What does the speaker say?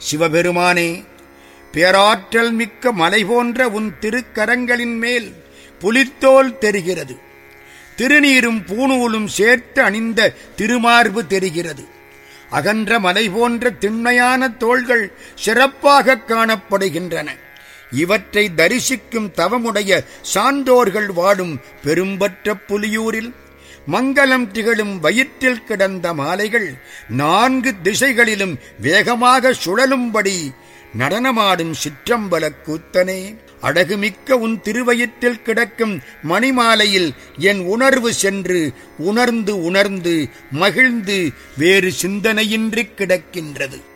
சிவபெருமானே பேராற்றல் மிக்க மலை போன்ற உன் திருக்கரங்களின் மேல் புலித்தோல் தெரிகிறது திருநீரும் பூணூலும் சேர்த்து அணிந்த திருமார்பு தெரிகிறது அகன்ற மலை போன்ற திண்மையான தோள்கள் சிறப்பாக காணப்படுகின்றன இவற்றை தரிசிக்கும் தவமுடைய சான்றோர்கள் வாடும் பெரும்பற்ற புலியூரில் மங்களம் திகழும் வயிற்றில் கிடந்த மாலைகள் நான்கு திசைகளிலும் வேகமாக சுழலும்படி நடனமாடும் சிற்றம்பல கூத்தனே அழகுமிக்க உன் திருவயிற்றில் கிடக்கும் மணிமாலையில் என் உணர்வு சென்று உணர்ந்து உணர்ந்து மகிழ்ந்து வேறு சிந்தனையின்றி கிடக்கின்றது